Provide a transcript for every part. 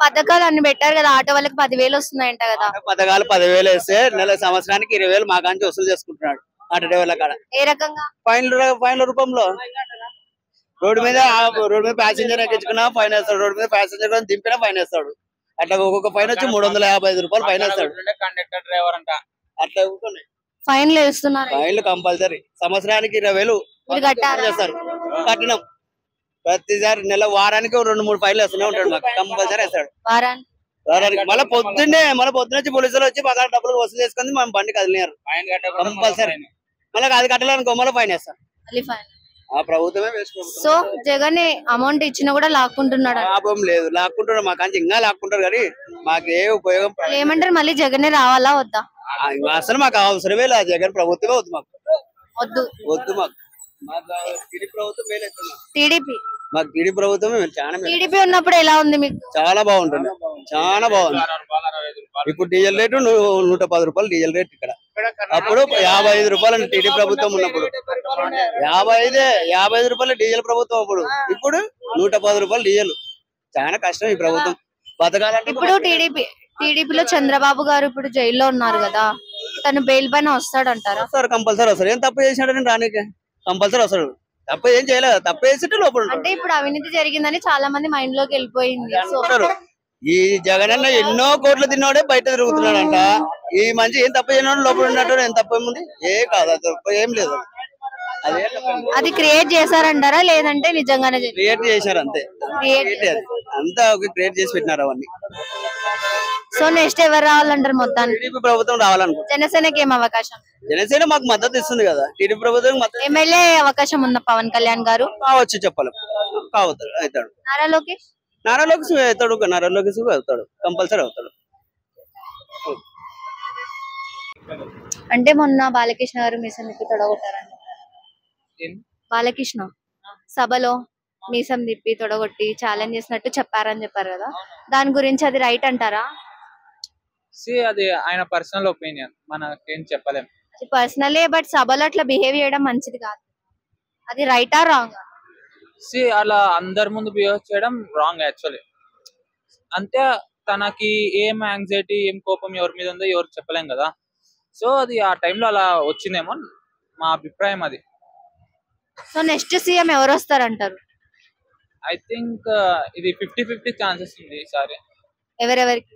పథకాలు అన్ని పెట్టారు కదా ఆటో వాళ్ళకి పదివేలు వస్తున్నాయంట కదా పథకాలు పదివేలు వేస్తే నెల సంవత్సరానికి ఇరవై వేలు మా కాంచి వసూలు చేసుకుంటున్నాడు ఆటో డ్రైవర్ల కాడ ఏ రకంగా ఫైన్లు ఫైన్ల రూపంలో రోడ్డు మీద ఆ రోడ్డు మీద ప్యాసింజర్ ఎక్కించుకున్నా ఫైన్ వేస్తాడు రోడ్డు మీద ప్యాసింజర్ దింపినా ఫైన్ వేస్తాడు అట్లా ఒక్కొక్క ఫైన్ వచ్చి మూడు వందల యాభై ఐదు రూపాయలు ఫైన్ వేస్తాడు కండక్టర్ డ్రైవర్ అంట అట్లా ఊరుకోండి. ఫైన్లు వేస్తున్నారు ఫైన్లు కంపల్సరీ సంవత్సరానికి ఇరవై వేలు మీరు కట్టారా? చేస్తారు కట్టినాం ప్రతిసారి నెల వారానికి ఓ రెండు మూడు ఫైన్లు వేస్తూనే ఉంటాడు మాకు కంపల్సరీ వేస్తాడు వారాన్ని వారానికి మళ్ళీ పొద్దున్నే మళ్ళీ పొద్దున్న వచ్చి పోలీసులు వచ్చి పదహారు డబ్బులు వసూలు చేసుకుని మనం బండి కదిలినారు ఫైన్ కట్టకుండా కంపల్సరీ మళ్ళీ అది కట్టడానికి మళ్ళీ ఫైన్ వేస్తారు మళ్ళీ ఫైన్ ఆ ప్రభుత్వమే వేసుకోవాలి సో జగన్ అమౌంట్ ఇచ్చినా కూడా లాక్కుంటున్నాడు అంట. లాభం లేదు లాక్కుంటాడు మా కాంచి ఇంకా లాక్కుంటారు కానీ మాకు ఏ ఉపయోగం వాళ్ళు ఏమంటారు మళ్ళీ జగనే రావాలా వద్దా ఆ, ఇంకా అసలు మాకు అవసరమే లేదు జగన్ ప్రభుత్వమే వద్దు మాకు వద్దు వద్దు మాకు మాకు టీడీ ప్రభుత్వం మేలు అవుతుంది. టీడీపీ మాకు టీడీ ప్రభుత్వమే మేలు, చాలా మేలు. టీడీపీ ఉన్నప్పుడు ఎలా ఉంది మీకు చాలా బాగుంటుంది చాలా బాగుంది రూపాయలు అరవై ఐదు రూపాయలు ఇప్పుడు డీజిల్ రేటు ను- నూట పది రూపాయలు డీజిల్ రేట్ ఇక్కడ అప్పుడు యాభై ఐదు రూపాయలు టీడీ ప్రభుత్వం ఉన్నప్పుడు యాభై ఐదే యాభై ఐదు రూపాయలు డీజిల్ ప్రభుత్వం అప్పుడు ఇప్పుడు నూట పది రూపాయలు డీజిల్ చాలా కష్టం ఈ ప్రభుత్వం బతకాలంటే ఇప్పుడు టీడీపీ టీడీపీలో చంద్రబాబు గారు ఇప్పుడు జైల్లో ఉన్నారు కదా తను బెయిల్ పైన వస్తాడంటారా వస్తారు కంపల్సరీ వస్తారు ఏం తప్పు చేసినాడు నేను రానికి కంపల్సరీ వస్తాడు తప్పు ఏం చేయలేదు తప్పు చేసిట్టు లోపల ఉంటాడు. అంటే ఇప్పుడు అవినీతి జరిగిందని చాలా మంది మైండ్ లోకి వెళ్ళిపోయింది సో అనుకుంటారు ఈ జగనన్న ఎన్నో కోట్లు తిన్నాడే బయట తిరుగుతున్నాడంట ఈ మంచి ఏం తప్పు చేయడం లోపల ఉన్నట్టు ఏం తప్పు ఏముంది ఏ కాదు అది తప్పు ఏం లేదు అదే అది క్రియేట్ చేశారంటారా లేదంటే నిజంగానే జరిగింది క్రియేట్ చేశారు అంతే Create Create అది. అంతా ఒక క్రియేట్ చేసి పెట్టినారు అవన్నీ సో నెక్స్ట్ ఎవరు రావాలంటారు మొత్తానికి టీడీపీ ప్రభుత్వం రావాలనుకుంటున్నారు జనసేనకి ఏం అవకాశం జనసేన మాకు మద్దతు ఇస్తుంది కదా టీడీపీ ప్రభుత్వం మద్దతు ఎమ్మెల్యే అవకాశం ఉందా పవన్ కళ్యాణ్ గారు కావచ్చు చెప్పలేం కావుతాడు అవుతాడు నారా లోకేష్ నారా లోకేష్ అవుతాడు నారా లోకేష్ అవుతాడు కంపల్సరీ అవుతాడు అంటే మొన్న బాలకృష్ణ గారు మీసం తిప్పి తొడగొట్టారండి బాలకృష్ణ సభలో మీసం తిప్పి తొడగొట్టి ఛాలెంజ్ చేసినట్టు చెప్పారని చెప్పారు కదా దాని గురించి అది రైట్ అంటారా సి అది ఆయన పర్సనల్ ఒపీనియన్ మనకేం చెప్పలేం అది పర్సనలే బట్ సభలో అట్లా బిహేవ్ చేయడం మంచిది కాదు అది రైటా రాంగ్ సి అలా అందరి ముందు బిహేవ్ చేయడం రాంగ్ యాక్చువల్లీ అంతే తనకి ఏం యాంగ్జైటీ ఏం కోపం ఎవరి మీద ఉందో ఎవరు చెప్పలేం కదా సో అది ఆ టైంలో అలా వచ్చిందేమో మా అభిప్రాయం అది సో నెక్స్ట్ సీఎం ఎవరు వస్తారంటారు ఐ థింక్ ఇది ఫిఫ్టీ ఫిఫ్టీ ఛాన్సెస్ ఉంది ఈసారి ఎవరెవరికి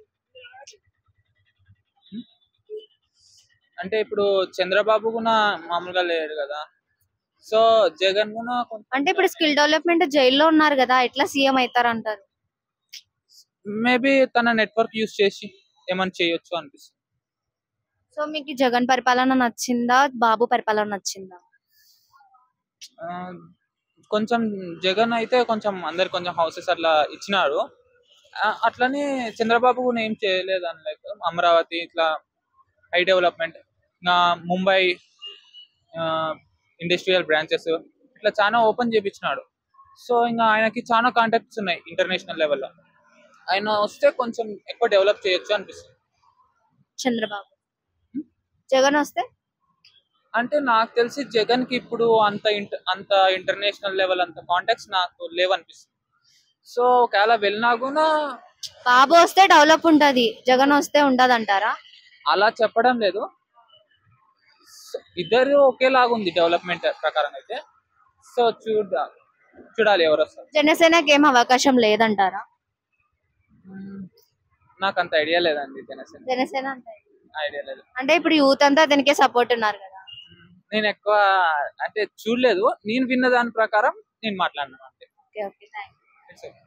అంటే ఇప్పుడు చంద్రబాబు కూడా మామూలుగా లేడు కదా సో జగన్ కూడా కొంత అంటే ఇప్పుడు స్కిల్ డెవలప్మెంట్ జైల్లో ఉన్నారు కదా ఎట్లా సీఎం అవుతారు అంటారు మేబీ తన నెట్వర్క్ యూస్ చేసి ఏమైనా చేయొచ్చు అనిపిస్తుంది సో మీకు ఈ జగన్ పరిపాలన నచ్చిందా బాబు పరిపాలన నచ్చిందా ఆ, కొంచెం జగన్ అయితే కొంచెం అందరు కొంచెం హౌసెస్ అట్లా ఇచ్చినాడు ఆ, అట్లనే చంద్రబాబు కూడా ఏం చేయలేదు అని లైక్ అమరావతి ఇట్లా హై డెవలప్మెంట్ ఇంకా ముంబై ఇండస్ట్రియల్ బ్రాంచెస్ ఇట్లా చాలా ఓపెన్ చేపించినాడు సో ఇంకా ఆయనకి చాలా కాంటాక్ట్స్ ఉన్నాయి ఇంటర్నేషనల్ లెవెల్లో ఆయన వస్తే కొంచెం ఎక్కువ డెవలప్ చేయొచ్చు అనిపిస్తుంది చంద్రబాబు జగన్ వస్తే అంటే నాకు తెలిసి జగన్ కి ఇప్పుడు అంత ఇంట అంత ఇంటర్నేషనల్ లెవెల్ అంత కాంటాక్ట్స్ నాకు లేవనిపిస్తుంది సో ఒకవేళ వెళ్ళినా కూడా బాబు వస్తే డెవలప్ ఉంటది జగన్ వస్తే ఉండదు అంటారా అలా చెప్పడం లేదు So, ఇద్దరు ఒకేలాగా ఉంది డెవలప్మెంట్ ప్రకారం అయితే సో చూడ చూడాలి ఎవరు వస్తారు జనసేనకి ఏం అవకాశం లేదంటారా మ్మ్. నాకు అంత ఐడియా లేదండి జనసేన జనసేన అంటే ఐడియా లేదు అంటే ఇప్పుడు యూత్ అంతా అతనికే సపోర్ట్ ఉన్నారు కదా నేను ఎక్కువ అంటే చూడలేదు నేను విన్న దాని ప్రకారం నేను మాట్లాడినాను అంతే okay okay thank It's okay.